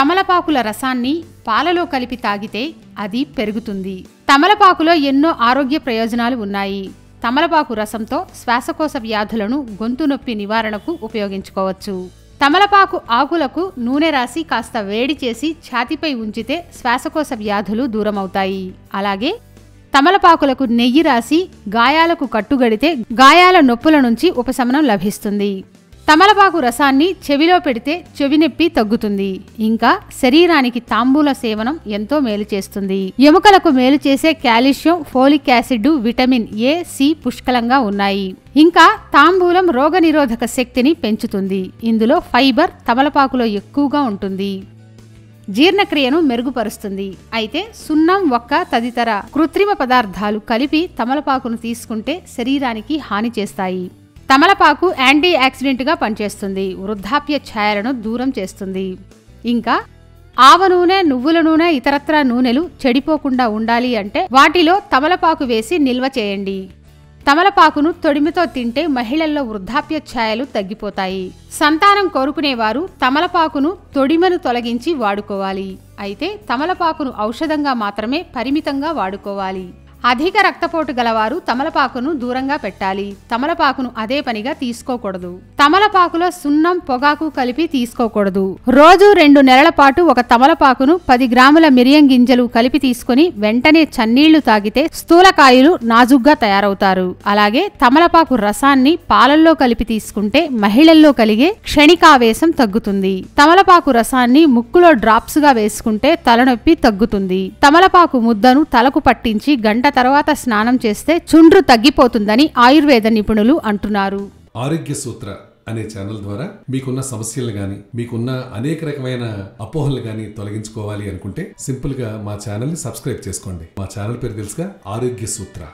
తమలపాకుల రసాన్ని పాలలో కలిపి తాగితే అది పెరుగుతుంది తమలపాకులో ఎన్నో ఆరోగ్య ప్రయోజనాలు ఉన్నాయి తమలపాకు రసంతో శ్వాసకోశ వ్యాధులను గొంతు నొప్పి నివారణకు ఉపయోగించుకోవచ్చు తమలపాకు ఆకులకు నూనె రాసి కాస్త వేడి చేసి ఛాతీపై ఉంచితే శ్వాసకోశ వ్యాధులు దూరమవుతాయి అలాగే తమలపాకులకు నెయ్యి రాసి గాయాలకు కట్టుగడితే గాయాల నొప్పుల నుంచి ఉపశమనం లభిస్తుంది తమలపాకు రసాన్ని చెవిలో పెడితే చెవి నొప్పి తగ్గుతుంది ఇంకా శరీరానికి తాంబూల సేవనం ఎంతో మేలు చేస్తుంది ఎముకలకు మేలు చేసే calcium folic acid vitamin A C పుష్కలంగా ఉన్నాయి ఇంకా తాంబూలం రోగనిరోధక శక్తిని పెంచుతుంది ఇందులో ఫైబర్ తమలపాకులో ఎక్కువగా ఉంటుంది జీర్ణక్రియను మెరుగుపరుస్తుంది అయితే సున్నం ఒక్క తదితర కృత్రిమ పదార్థాలు కలిపి తమలపాకును తీసుకుంటే శరీరానికి హాని చేస్తాయి తమలపాకు యాంటీ యాక్సిడెంట్గా పనిచేస్తుంది వృద్ధాప్య ఛాయలను దూరం చేస్తుంది ఇంకా ఆవ నూనె నువ్వుల నూనె ఇతరత్ర నూనెలు చెడిపోకుండా ఉండాలి అంటే వాటిలో తమలపాకు వేసి నిల్వ చేయండి తమలపాకును తొడిమితో తింటే మహిళల్లో వృద్ధాప్య ఛాయలు తగ్గిపోతాయి సంతానం కోరుకునేవారు తమలపాకును తొడిమను తొలగించి వాడుకోవాలి అయితే తమలపాకును ఔషధంగా మాత్రమే పరిమితంగా వాడుకోవాలి అధిక రక్తపోటు గలవారు తమలపాకును దూరంగా పెట్టాలి తమలపాకును అదే పనిగా తీసుకోకూడదు తమలపాకులో సున్నం పొగాకు కలిపి తీసుకోకూడదు రోజు రెండు నెలల పాటు ఒక తమలపాకును పది గ్రాముల మిరియం గింజలు కలిపి తీసుకొని వెంటనే చన్నీళ్లు తాగితే స్థూలకాయులు నాజుగ్గా తయారవుతారు అలాగే తమలపాకు రసాన్ని పాలల్లో కలిపి తీసుకుంటే మహిళల్లో కలిగే క్షణికావేశం తగ్గుతుంది తమలపాకు రసాన్ని ముక్కులో డ్రాప్స్ గా వేసుకుంటే తలనొప్పి తగ్గుతుంది తమలపాకు ముద్దను తలకు పట్టించి గంట తర్వాత స్నానం చేస్తే చుండ్రు తగ్గిపోతుందని ఆయుర్వేద నిపుణులు అంటున్నారు ఆరోగ్య సూత్ర అనే ఛానల్ ద్వారా మీకున్న సమస్యలు గాని మీకున్న అనేక రకమైన అపోహలు గాని తొలగించుకోవాలి అనుకుంటే సింపుల్ గా మా ఛానల్ ని సబ్స్క్రైబ్ చేసుకోండి మా ఛానల్ పేరు తెలుసుగా ఆరోగ్య సూత్ర